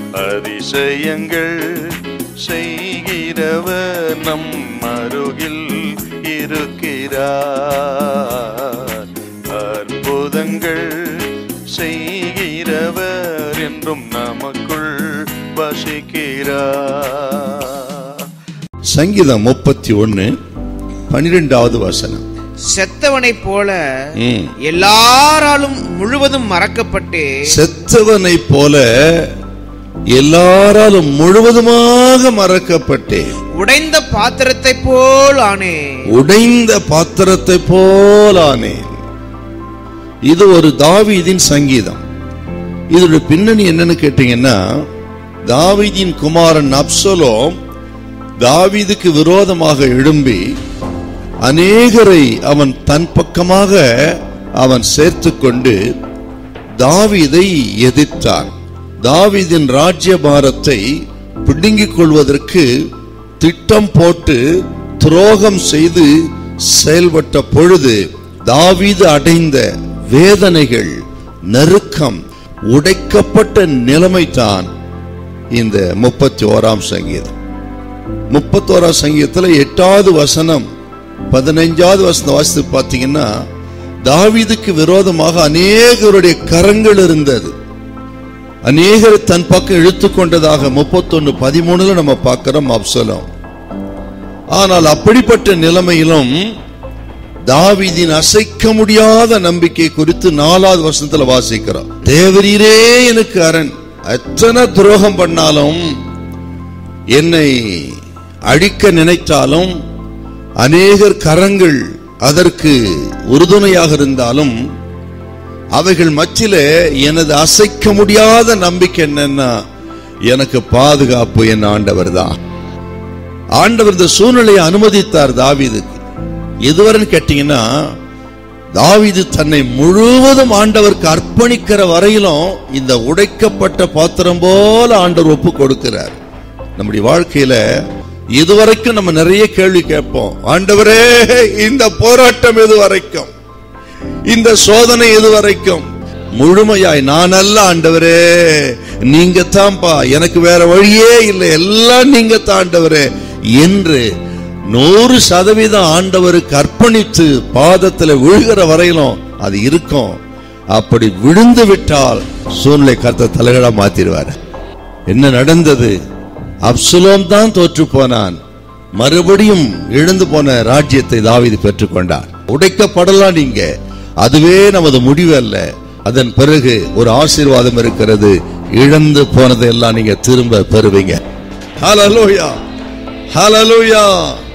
அதிசயங்கள் செய்கிறவர் நம் அருகில் இருக்கிறார் அற்புதங்கள் செய்கிறவர் என்றும் நமக்குள் வசிக்கிறார் சங்கீதம் முப்பத்தி ஒன்னு பனிரெண்டாவது வசனம் செத்தவனைப் போல ம். எல்லாராலும் முழுவதும் மறக்கப்பட்டு செத்தவனைப் போல எல்லாராலும் முழுவதுமாக மறக்கப்பட்டேன் உடைந்த பாத்திரத்தைப் போல் ஆனேன் உடைந்த பாத்திரத்தை போலானேன் இது ஒரு தாவீதின் சங்கீதம் இதோட பின்னணி என்னன்னு கேட்டீங்கன்னா தாவீதின் குமாரன் அப்சலோம் தாவீதுக்கு விரோதமாக எழும்பி அநேகரை அவன் தன் பக்கமாக அவன் சேர்த்துக்கொண்டு தாவீதை எதிர்த்தான் தாவீதின் ராஜ்யபாரத்தை பிடுங்கிக் கொள்வதற்கு திட்டம் போட்டு துரோகம் செய்து செயல்பட்ட பொழுது தாவீது அடைந்த வேதனைகள் நெருக்கம் உடைக்கப்பட்ட நிலைமைதான் இந்த முப்பத்தி ஓராம் சங்கீதம் முப்பத்தோராம் சங்கீதத்துல எட்டாவது வசனம் பதினைஞ்சாவது வசனம் வாசித்து பார்த்தீங்கன்னா தாவீதுக்கு விரோதமாக அநேகருடைய கரங்கள் இருந்தது அநேகர் தன் பக்கம் இழுத்து கொண்டதாக முப்பத்தொன்னு பதிமூணுல நம்ம பார்க்கிறோம் அப்சலம் ஆனால் அப்படிப்பட்ட நிலைமையிலும் தாவீதின் அசைக்க முடியாத நம்பிக்கை குறித்து நாலாவது வருஷத்துல வாசிக்கிறோம் தேவரீரே எனக்கு அரண் எத்தனை துரோகம் பண்ணாலும் என்னை அழிக்க நினைத்தாலும் அநேகர் கரங்கள் அதற்கு உறுதுணையாக இருந்தாலும் அவைகள் மத்தியில எனது அசைக்க முடியாத நம்பிக்கை என்னன்னா எனக்கு பாதுகாப்பு என் ஆண்டவர் தான் ஆண்டவர் இந்த சூழ்நிலையை அனுமதித்தார் தாவீதுக்கு எதுவரைன்னு கேட்டீங்கன்னா தாவீது தன்னை முழுவதும் ஆண்டவருக்கு அர்ப்பணிக்கிற வரையிலும் இந்த உடைக்கப்பட்ட பாத்திரம் போல ஆண்டவர் ஒப்பு கொடுக்கிறார் நம்முடைய வாழ்க்கையில இதுவரைக்கும் நம்ம நிறைய கேள்வி கேட்போம் ஆண்டவரே இந்த போராட்டம் எது வரைக்கும் இந்த சோதனை எது வரைக்கும் முழுமையாய் நான் அல்ல ஆண்டவரே நீங்க தான்ப்பா எனக்கு வேற வழியே இல்லை எல்லாம் நீங்க தான் ஆண்டவரே என்று நூறு சதவீதம் ஆண்டவருக்கு அர்ப்பணித்து பாதத்துல விழுகிற வரையிலும் அது இருக்கும் அப்படி விழுந்து விட்டால் சூழ்நிலை கருத்தை தலைகளா மாத்திடுவார் என்ன நடந்தது அப்சுலோம் தான் தோற்று போனான் மறுபடியும் இழந்து போன ராஜ்யத்தை தாவீது பெற்றுக்கொண்டார் உடைக்கப்படலாம் நீங்க அதுவே நமது முடிவு அல்ல அதன் பிறகு ஒரு ஆசீர்வாதம் இருக்கிறது இழந்து போனதை எல்லாம் நீங்க திரும்ப பெறுவீங்க ஹalleluya ஹalleluya